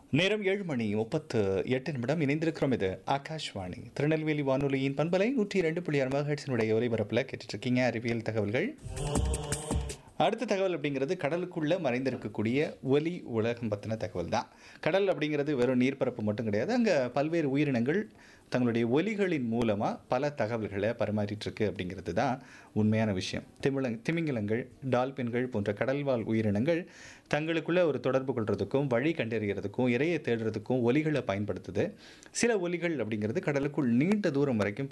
நேரம் ஏழு மணி முப்பத்து எட்டு நிமிடம் இணைந்திருக்கிறோம் இது ஆகாஷ்வாணி திருநெல்வேலி வானொலியின் பண்பலை நூற்றி இரண்டு புள்ளி ஆறு மெகாஹெட்ஸினுடைய ஒலிபரப்பில் கேட்டுட்ருக்கீங்க அறிவியல் தகவல்கள் அடுத்த தகவல் அப்படிங்கிறது கடலுக்குள்ளே மறைந்திருக்கக்கூடிய ஒலி உலகம் பற்றின தகவல் தான் கடல் அப்படிங்கிறது வெறும் நீர்ப்பரப்பு மட்டும் கிடையாது அங்கே பல்வேறு உயிரினங்கள் தங்களுடைய ஒலிகளின் மூலமாக பல தகவல்களை பரிமாறிட்டுருக்கு அப்படிங்கிறது தான் உண்மையான விஷயம் திமிழங் திமிங்கிலங்கள் டால்பின்கள் போன்ற கடல்வாழ் உயிரினங்கள் தங்களுக்குள்ள ஒரு தொடர்பு கொள்றதுக்கும் வழி கண்டறிகிறதுக்கும் இரையை தேடுறதுக்கும் ஒலிகளை பயன்படுத்துது சில ஒலிகள் அப்படிங்கிறது கடலுக்குள் நீண்ட தூரம் வரைக்கும்